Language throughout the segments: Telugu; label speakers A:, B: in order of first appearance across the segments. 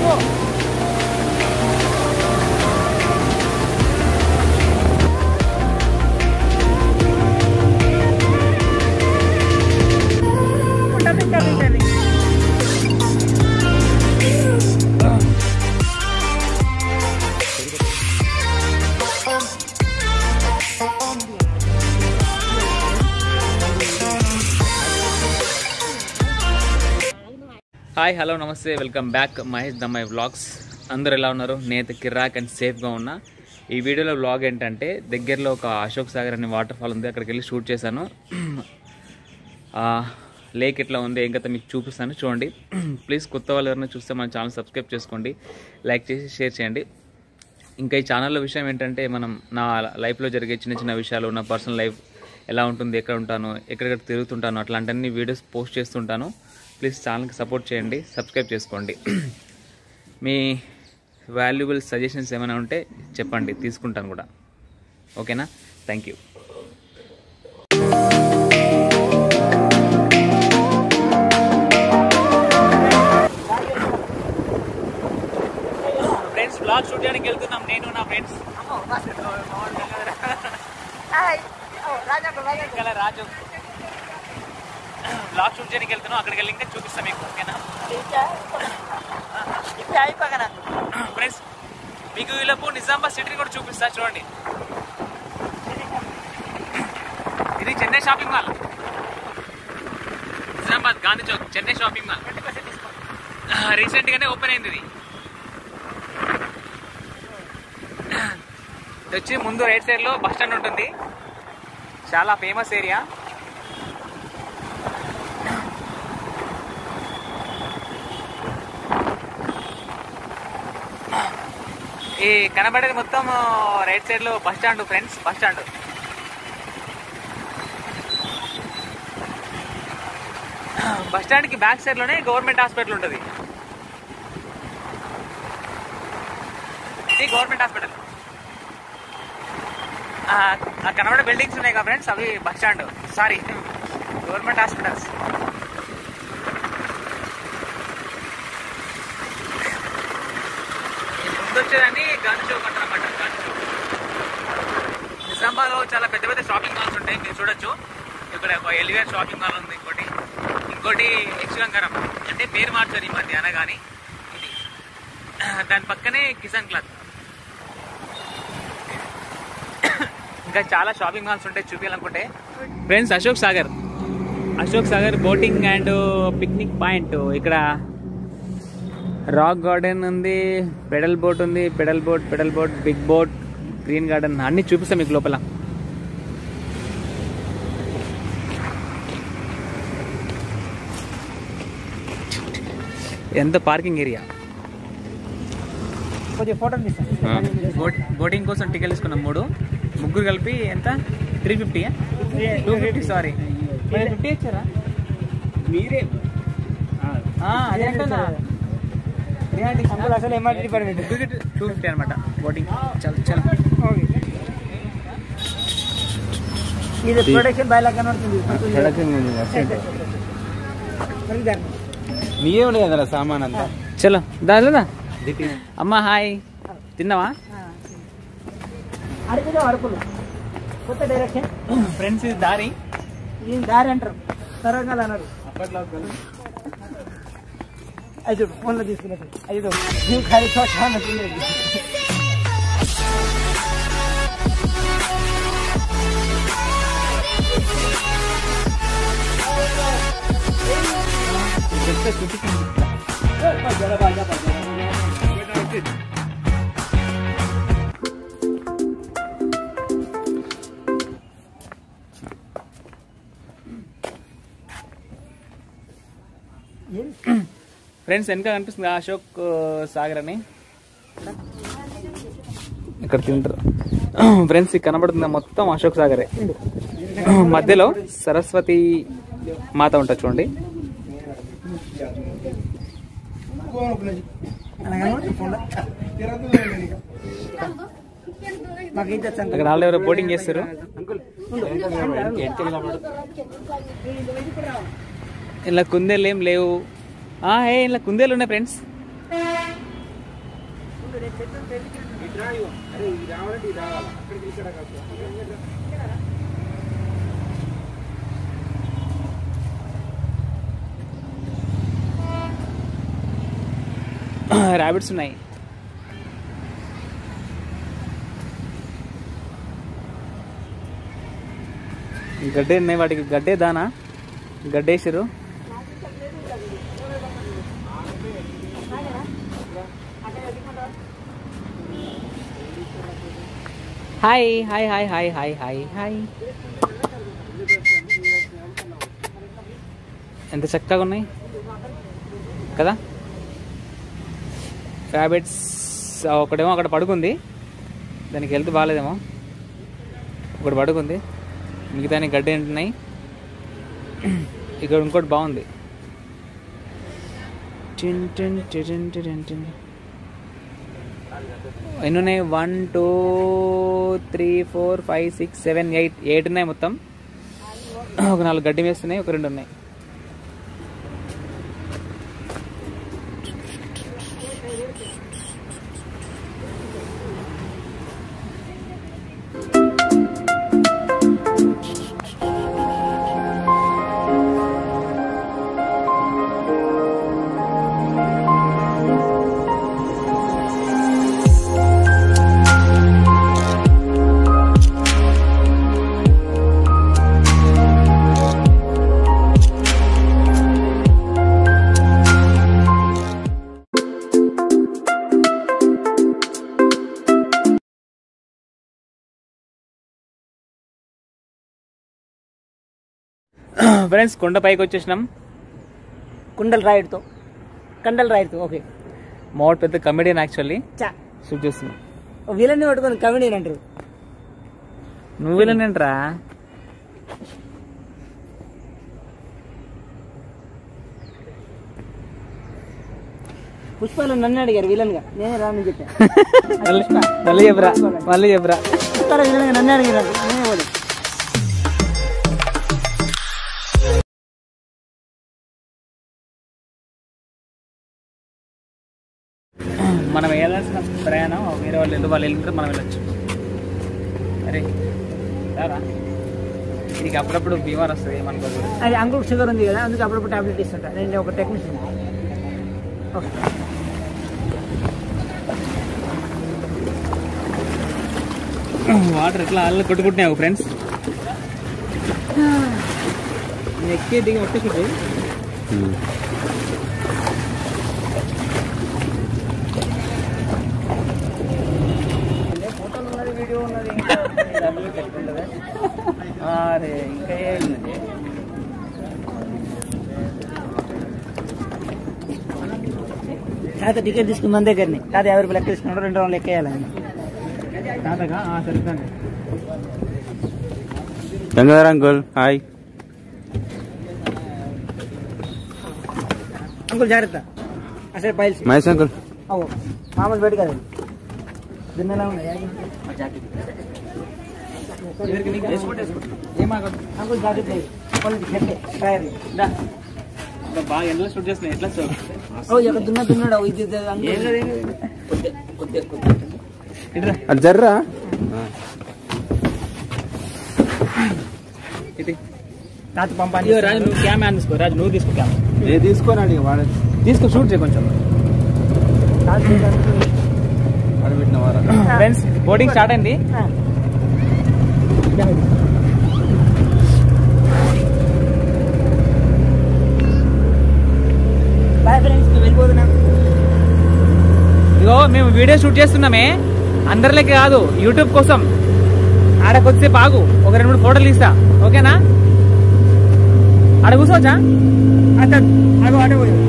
A: ఉంటుంది ఉంటుంది ఉంటుంది
B: హాయ్ హలో నమస్తే వెల్కమ్ బ్యాక్ మహేష్ దమ్మాయి వ్లాగ్స్ అందరు ఎలా ఉన్నారు నేనైతే కిరాక్ అండ్ సేఫ్గా ఉన్నా ఈ వీడియోలో వ్లాగ్ ఏంటంటే దగ్గరలో ఒక అశోక్ సాగర్ అనే వాటర్ ఫాల్ ఉంది అక్కడికి వెళ్ళి షూట్ చేశాను ఆ, లేక్ ఎట్లా ఉంది ఏం కదా మీకు చూపిస్తాను చూడండి ప్లీజ్ కొత్త వాళ్ళు ఎవరైనా చూస్తే మన ఛానల్ సబ్స్క్రైబ్ చేసుకోండి లైక్ చేసి షేర్ చేయండి ఇంకా ఈ ఛానల్లో విషయం ఏంటంటే మనం నా లైఫ్లో జరిగే చిన్న చిన్న విషయాలు నా పర్సనల్ లైఫ్ ఎలా ఉంటుంది ఎక్కడ ఉంటాను ఎక్కడెక్కడ తిరుగుతుంటాను అట్లాంటివన్నీ వీడియోస్ పోస్ట్ చేస్తుంటాను ప్లీజ్ ఛానల్కి సపోర్ట్ చేయండి సబ్స్క్రైబ్ చేసుకోండి మీ వాల్యుబుల్ సజెషన్స్ ఏమైనా ఉంటే చెప్పండి తీసుకుంటాను కూడా ఓకేనా thank you friends blog shoot చేయడానికి వెళ్తున్నాం నేను నా ఫ్రెండ్స్ ఇంకా రాజు బ్లాగ్ షూట్ చేయడానికి వెళ్తున్నాం అక్కడికి వెళ్ళి ఇంకా చూపిస్తాం మీకు ఓకేనా
A: ఇప్పుడు అయిపోగా నాకు
B: ఫ్రెండ్స్ మీకు వీళ్ళపు నిజామాబాద్ సిటీని కూడా చూపిస్తా చూడండి ఇది Chennai shopping mall Nizamabad Gandhi Chowk Chennai shopping mall recent గానే ఓపెన్ అయింది ఇది ఇది వచ్చి ముందు రైట్ సైడ్ లో బస్ స్టాండ్ ఉంటుంది చాలా ఫేమస్ ఏరియా ఈ కనబడేది మొత్తం రైట్ సైడ్ లో bus stand friends bus stand bus stand కి బ్యాక్ సైడ్ లోనే గవర్నమెంట్ హాస్పిటల్ ఉంటుంది ఇది గవర్నమెంట్ హాస్పిటల్ ఆ కనబడే బిల్డింగ్స్ ఉన్నాయి కదా ఫ్రెండ్స్ అవి bus stand sorry government hospitals ముందు వచ్చేదాన్ని గాంధీ చౌక్ అంటారన్నమాట గాంధీ చౌక్ నిజామాబాద్ లో చాలా పెద్ద పెద్ద షాపింగ్ మాల్స్ ఉంటాయి మీరు చూడొచ్చు ఇక్కడ ఒక ఎలివేర్ షాపింగ్ మాల్ ఉంది ఇంకోటి ఇంకోటి యక్షగంకరం అంటే పేరు మార్చారు ఈ మధ్య అనగాని ఇది దాని పక్కనే కిసాన్ క్లాత్ ఇంకా చాలా షాపింగ్ మాల్స్ ఉంటాయి చూపించాలనుకుంటే friends Ashok Sagar Ashok Sagar boating and picnic point ఇక్కడ రాక్ గార్డెన్ ఉంది పెడల్ బోట్ ఉంది pedal boat pedal boat big boat green garden అన్ని చూపిస్తాం మీకు లోపల ఎంత పార్కింగ్ ఏరియా
A: కొద్దిగా ఫోటోలు తీస్తాను
B: బోట్ బోటింగ్ కోసం టికెట్ తీసుకున్నాం మూడు ముగ్గురు కలిపి ఎంత three fifty two fifty sorry fifty ఇచ్చారా
A: మీరే
B: ఆ, అదే అంటున్నా త్రీ హండ్రెడ్
A: అందులో అసలు ఎంఆర్టీ డిపార్ట్మెంట్
B: ముగ్గురికి టూ ఫిఫ్టీ అనమాట బోటింగ్ చాలా చాలా
A: ఇది ప్రొడక్షన్ బయలా కనబడుతుంది మరి దాన్ని.
C: నీయే ఉన్నాయి కదా సామాన్ అంతా
B: చలో దాదా అమ్మా హాయ్ తిన్నావా
A: అడుగుదాం అడుపులు కొత్త డైరెక్షన్
B: ఫ్రెండ్స్ ఇది దారి
A: దీని దారి అంటారు తరంగాలు అన్నారు అది చూడు ఫోన్లో తీసుకున్నట్టు అది చూడు నువ్వు ఖాళీ చోట అన్నట్టుంది. ఏం?
B: ఫ్రెండ్స్ వెనక కనిపిస్తుంది అశోక్ సాగర్ అని ఇక్కడ తింటారు ఫ్రెండ్స్ ఇది కనబడుతుంది మొత్తం అశోక్ సాగరే మధ్యలో సరస్వతి మాత ఉంటుంది చూడండి
A: అనగానే ఫోన్లో. మాకు ఏం తెచ్చాను
B: అక్కడ వాళ్ళు ఎవరో బోటింగ్ చేస్తారు ఇలా కుందేలు ఏం లేవు ఆ, ఏ ఇలా కుందేలు ఉన్నాయి ఫ్రెండ్స్ ర్యాబిట్స్ ఉన్నాయి గడ్డే ఉన్నాయి వాటికి గడ్డే దానా గడ్డేసారు hi hi hi hi hi hi hi ఎంత చక్కగా ఉన్నాయి కదా ర్యాబిట్స్ ఒకటేమో అక్కడ పడుకుంది దానికి హెల్త్ బాగాలేదేమో ఒకటి పడుకుంది మిగతా గడ్డి ఉంటున్నాయి ఇక్కడ ఇంకోటి బాగుంది టిన్ టిన్ టిన్ టిన్ టిన్. ఎన్ని ఉన్నాయి one two three four five six seven eight eight ఉన్నాయి మొత్తం ఒక నాలుగు గడ్డి వేస్తున్నాయి ఒక రెండు ఉన్నాయి ఫ్రెండ్స్ కొండ పైకి వచ్చేసినాం
A: కుండలు రాయుడుతో కండలు రాయుడుతో ఓకే
B: మోడ్ పెద్ద కమెడియన్ యాక్చువల్లీ
A: చా
B: షూట్ చేస్తున్నాం
A: వీళ్ళని పట్టుకొని కమెడీ అంటారు
B: నువ్వు వెళ్ళనంట్రా
A: పుష్పాలు నన్ను అడిగారు వీళ్ళనిగా నేనే రాని చెప్పా
B: మళ్ళీ మళ్ళీ చెప్పరా మళ్ళీ చెప్పరా
A: పుష్పాలు వీళ్ళనిగా నన్ను అడిగారు నేనే పోలే
B: మనం వెళ్ళాల్సిన ప్రయాణం వేరే వాళ్ళు వెళ్ళి వాళ్ళు వెళ్ళింటే మనం వెళ్ళొచ్చు అరే రారా నీకు అప్పుడప్పుడు బీమార్ వస్తుంది ఏమనుకోకూడదు
A: అది అంకుల్ షుగర్ ఉంది కదా అందుకే అప్పుడప్పుడు టాబ్లెట్ ఇస్తుంటా నేను ఒక టెక్నీషియన్ ఓకే
B: వాటర్ ఎట్లా అల్ల కొట్టుకుంటున్నావు ఫ్రెండ్స్ ఎక్కే దిగి ఒట్టేసుకుంటే
A: ఫోటోలు ఉన్నది వీడియో ఉన్నది ఇంకా డబ్బులు పెట్టుకుంటుందా అరే ఇంకా ఏముంది తాత టికెట్ తీసుకుని మన దగ్గరని తాత యాభై రూపాయలు లెక్క తీసుకున్నాడు రెండు రోజులు లెక్క వేయాలి
B: తాతగా సరిపోయింది
C: గంగాధర్ అంకుల్ హాయ్
A: అంకుల్ జాగ్రత్త అసలు పైల్స్
C: మహేష్ అంకుల్
A: అవు మామూలు బయట కదా దిన్నెలా ఉన్నాయి
B: ఏమాగదు
A: అంకుల్ జాగ్రత్త క్వాలిటీ సెట్ టైర్లు
B: బాగా ఎండలో షూట్ చేస్తున్నాయి ఎట్లా సార్
A: ఓ ఇక్కడ దున్న దున్నాడు ఓ ఇది ఇది అంకుల్
B: ఇట్రా
C: అది జర్రా
B: ఇటు
A: తాత పంపాలి
B: ఇదిగో రాజు నువ్వు క్యామ్ తీసుకో రాజు నువ్వు తీసుకో క్యామ్
C: ఏ తీసుకోనండి వాడ
B: తీసుకో షూట్ చేయి కొంచెం
A: తాత చేయడానికి
C: ఆడబెట్టిన వారా
B: ఫ్రెండ్స్ బోటింగ్ స్టార్ట్ అయింది
A: ఆ. బాయ్ ఫ్రెండ్స్ మేము వెళ్ళిపోతున్నాం
B: ఇగో మేము వీడియో షూట్ చేస్తున్నామే అందరిలోకి కాదు యూట్యూబ్ కోసం ఆడకొచ్చే బాగు ఒక రెండు మూడు ఫోటోలు తీస్తా ఓకేనా ఆడ కూర్చోవచ్చా
A: అతను అగో అడే పోయి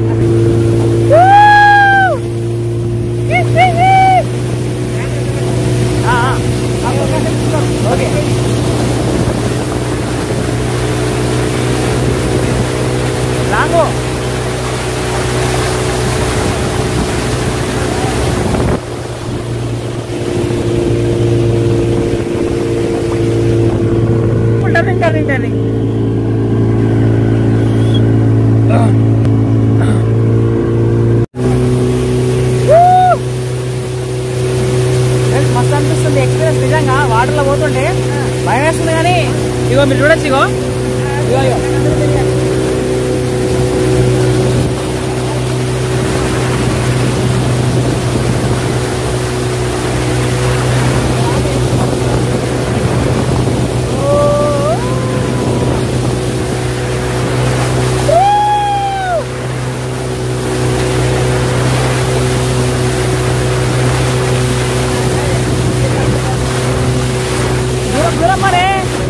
B: ఆ, ఆ. ఓకే రాంగో
A: టర్నింగ్ టర్నింగ్ టర్నింగ్
B: ఇగో మీరు చూడొచ్చు ఇగో ఇగో ఇగో దూరం దూరం మరే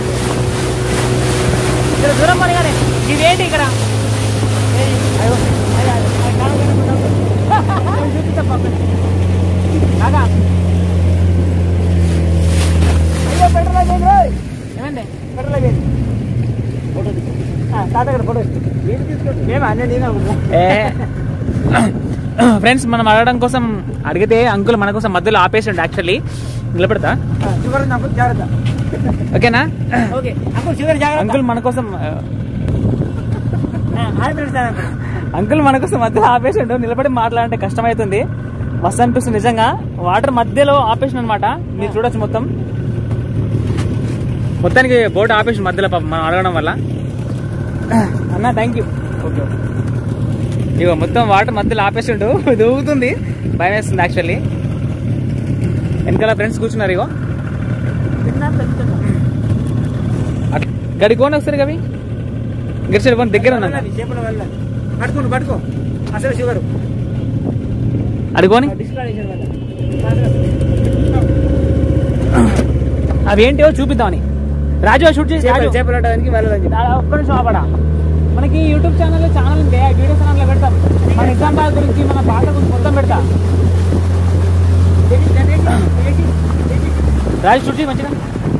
B: ఇక్కడ దూరం మరి కానీ ఇదేంటి ఇక్కడ ఏయ్, అయ్యో, అయ్యో, అయ్యో, కాదు, కాదు, కాదు. నేను చూపిస్తా పక్కన. కాకా. అయ్యో పెట్రోల్ అయిపోయింది రోయ్. ఏమండి పెట్రోల్ అయిపోయింది ఫోటో తీసుకో. ఆ, తాత ఇక్కడ ఫోటో తీసుకో. ఏమా నేను నేను అనుకుంటున్నా. ఫ్రెండ్స్ మనం అడగడం కోసం అడిగితే అంకుల్ మన కోసం మధ్యలో ఆపేసిండు యాక్చువల్లీ నిలబెడతా
A: షుగర్ నాకు జాగ్రత్త
B: ఓకేనా
A: ఓకే అంకుల్ షుగర్ జాగ్రత్త
B: అంకుల్ మన కోసం ఆ,
A: హాయ్ ఫ్రెండ్స్
B: అంకుల్ మన కోసం మధ్యలో ఆపేసిండు నిలబడి మాట్లాడంటే కష్టమవుతుంది మస్తు అనిపిస్తుంది నిజంగా వాటర్ మధ్యలో ఆపేసిన అనమాట మీరు చూడొచ్చు మొత్తం మొత్తానికి బోట్ ఆపేసి మధ్యలో పాపం మనం అడగడం వల్ల అన్న థ్యాంక్ యూ ఓకే ఇగో మొత్తం వాటర్ మధ్యలో ఆపేసిండు ఇది ఊగుతుంది భయం వేస్తుంది యాక్చువల్లీ వెనకాల ఫ్రెండ్స్ కూర్చున్నారు ఇగో అట్- గడి కోని వస్తారు కవి గిరిసెడ్ పోని దగ్గర ఉన్నా
A: చేపల వల్ల పట్టుకోండి పట్టుకో అసలు షుగర్
B: అడుకోని
A: డిస్కాలేషన్ వల్ల
B: అవి ఏంటో చూపిద్దామని రాజు షూట్ చేసి రాజు
A: చేపలు చేపలు ఆడడానికి వెళ్ళడానికి
B: ఆ, ఒక్క నిమిషం ఆపడా మనకి యూట్యూబ్ ఛానల్ ఛానల్ ఉంది ఆ వీడియో ఛానల్లో పెడతాం మన ఎగ్జాంపుల్ గురించి మన పాట గురించి మొత్తం పెడతా రాజు షూట్ చేయి మంచిగా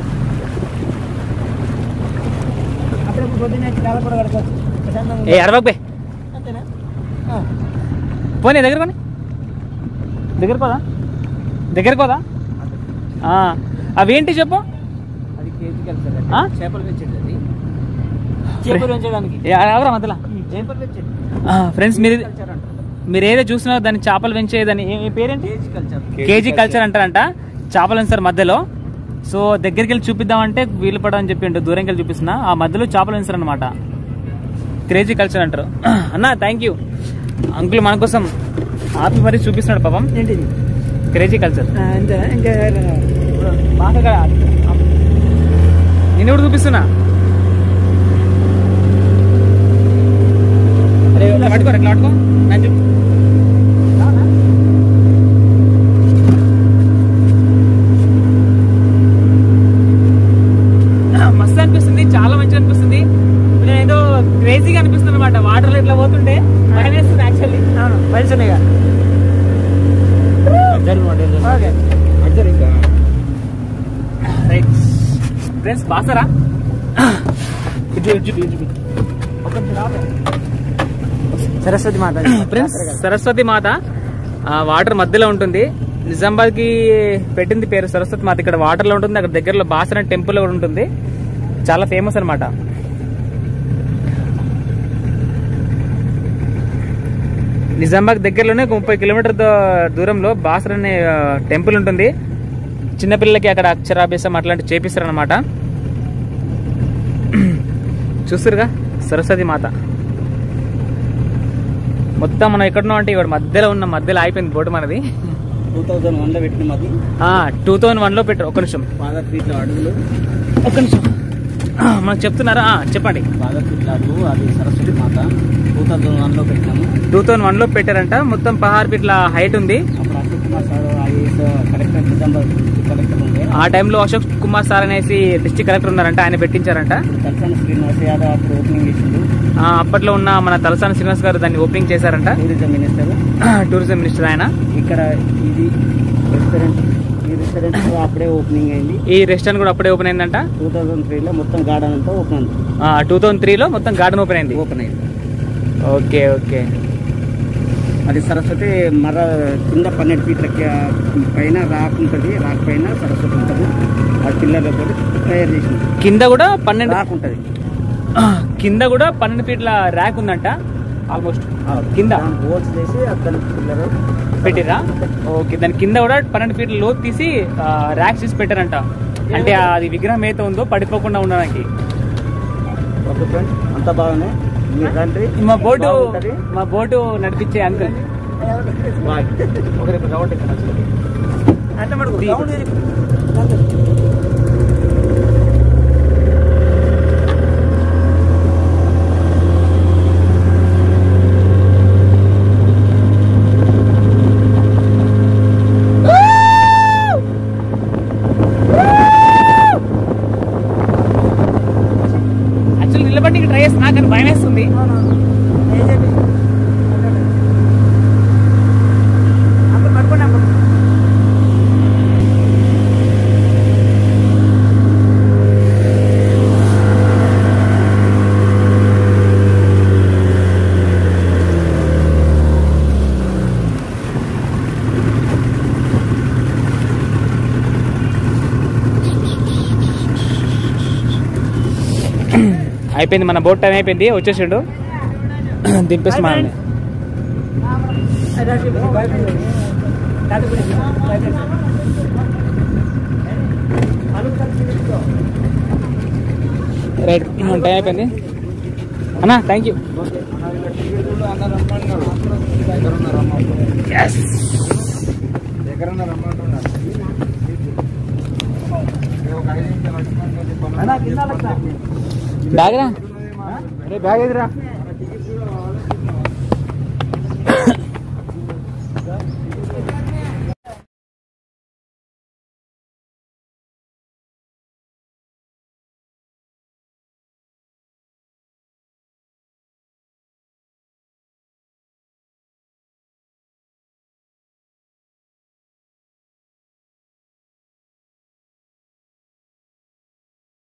A: అప్పుడప్పుడు పొద్దున్నే చాలా కూడా కడతారు ప్రశాంతంగా
B: ఏ అరవక్ బే
A: అంతేనా
B: పోనీ దగ్గర పోనీ దగ్గర పోదా దగ్గర పోదా ఆ, అవేంటి చెప్పు
A: అది కేజీ కలుస్తారు
B: ఆ?
A: చేపలు పెంచేది అది చేపలు పెంచడానికి
B: ఏ, ఎవరా మధ్యలో
A: చేపలు పెంచేది
B: ఫ్రెండ్స్ మీరు
A: కల్చర్ అంటారు
B: మీరు ఏదో చూసినారో దాన్ని చేపలు పెంచేదని ఏ ఏ పేరేంటి
A: కేజీ కల్చర్
B: కేజీ కల్చర్ అంటారంట చేపలు సార్ మధ్యలో సో దగ్గరికి వెళ్ళి చూపిద్దామంటే వీలు పడని చెప్పిండు దూరంకి వెళ్ళి చూపిస్తున్నా ఆ మధ్యలో చేపలు వేస్తారు అనమాట క్రేజీ కల్చర్ అంటారు అన్న థ్యాంక్ యూ అంకుల్ మన కోసం ఆపి మరీ చూపిస్తున్నాడు పాపం
A: ఏంటిది
B: క్రేజీ కల్చర్
A: అంతే ఇంకా
B: బాగా నేను కూడా చూపిస్తున్నా అరే ఇట్లా పట్టుకో ఇట్లా పట్టుకో నేను చూపి మస్తు అనిపిస్తుంది చాలా మంచిగా అనిపిస్తుంది నేను ఏదో క్రేజీగా అనిపిస్తుంది అనమాట వాటర్ ఇట్లా పోతుంటే భయం వేస్తుంది యాక్చువల్లీ
A: అవును పైసనేగా
B: ఓకే
A: అద్దరు ఇంకా
B: రైట్ ఫ్రెండ్స్ బాసరా ఇది ఇది ఇది
A: సరస్వతి మాత
B: ఫ్రెండ్స్ సరస్వతి మాత ఆ, వాటర్ మధ్యలో ఉంటుంది నిజామాబాద్ కి పెట్టింది పేరు సరస్వతి మాత ఇక్కడ వాటర్ లో ఉంటుంది అక్కడ దగ్గరలో బాసర టెంపుల్ కూడా ఉంటుంది చాలా ఫేమస్ అన్నమాట నిజామాబాద్ దగ్గరలోనే ఒక ముప్పై కిలోమీటర్ ద- దూరంలో బాసర అనే ఆ, టెంపుల్ ఉంటుంది చిన్నపిల్లలకి అక్కడ అక్షరాభ్యాసం అట్లాంటివి చేపిస్తారు అనమాట చూస్తురుగా సరస్వతి మాత మొత్తం మనం ఎక్కడున్నాం అంటే ఇక్కడ మధ్యలో ఉన్న మధ్యలో అయిపోయింది బోర్డు మనది
A: టూ థౌజండ్ వన్ లో పెట్టిన మాది
B: టూ థౌజండ్ వన్ లో పెట్టారు ఒక్క నిమిషం
A: ఫాదర్ ఫీట్లో అడుగులు
B: ఒక్క నిమిషం ఆ, మనకు చెప్తున్నారా ఆ, చెప్పండి
A: ఫాదర్ ఫీట్లో అడుగు అది సరస్వతి మాత టూ థౌజండ్ వన్ లో పెట్టినాము
B: టూ థౌజండ్ వన్ లో పెట్టారంట మొత్తం పహార్ ఫీట్ల హైట్ ఉంది
A: అప్పుడు Ashok Kumar sir IAS collector Nizamabad collector ఉండే
B: ఆ టైంలో అశోక్ కుమార్ సార్ అనేసి డిస్ట్రిక్ట్ కలెక్టర్ ఉన్నారంట ఆయన పెట్టించారంట
A: తలసాని శ్రీనివాస్ యాదవ్ అప్పుడు ఓపెనింగ్ చేసిండు
B: ఆ, అప్పట్లో ఉన్న మన తలసాని శ్రీనివాస్ గారు దాన్ని ఓపెనింగ్ చేశారంట
A: టూరిజం మినిస్టర్
B: టూరిజం మినిస్టర్ ఆయన
A: ఇక్కడ ఇది రెస్టారెంట్ ఈ రెస్టారెంట్ అప్పుడే ఓపెనింగ్ అయింది
B: ఈ రెస్టారెంట్ కూడా అప్పుడే ఓపెన్ అయిందంట
A: టూ థౌజండ్ త్రీలో మొత్తం గార్డెన్ అంతా ఓపెన్ ఉంది
B: టూ థౌజండ్ త్రీలో మొత్తం గార్డెన్ ఓపెన్ అయింది
A: ఓపెన్ అయింది
B: ఓకే ఓకే
A: అది సరస్వతి మర కింద పన్నెండు ఫీట్ల కి- పైన రాక్ ఉంటుంది రాక్ పైన సరస్వతి ఉంటుంది ఆ పిల్లలతో తయారు చేసింది
B: కింద కూడా పన్నెండు
A: రాక్ ఉంటుంది
B: కింద కూడా పన్నెండు ఫీట్ల ర్యాక్ ఉందంట ఆల్మోస్ట్ కింద
A: బోట్స్ చేసి అతను పిల్లలు
B: పెట్టిరా ఓకే దాని కింద కూడా పన్నెండు ఫీట్ల లోతు తీసి ర్యాక్స్ తీసి పెట్టారంట అంటే అది విగ్రహం ఏదైతే ఉందో పడిపోకుండా ఉండడానికి
A: ఓకే ఫ్రెండ్స్ అంతా బాగానే మీరు రండి
B: మా బోటు
A: బాగుంటది.
B: మా బోటు నడిపించే అంకుల్
A: బాయ్
C: ఒక రేపు రౌండ్ ఇక్కడ
A: అంటే మనకు
B: దీ.
A: రౌండ్ ఇది.
B: యాక్చువల్లీ నిలబడి ట్రై చేస్తున్నా కానీ భయం వేస్తుంది
A: అంత పడుకోండి అప్పుడు
B: అయిపోయింది మన బోట్ టైం అయిపోయింది వచ్చేసిండు దింపేసి మా రైట్ మన టైం అయిపోయింది అన్నా థ్యాంక్ యూ
C: ఎక్కడన్నా రమ్మంటున్నారు ఒక ఐదు నిమిషాలు వచ్చినాక చెప్పాలి.
B: బ్యాగ్ రా
C: అరే బ్యాగ్ ఎదురా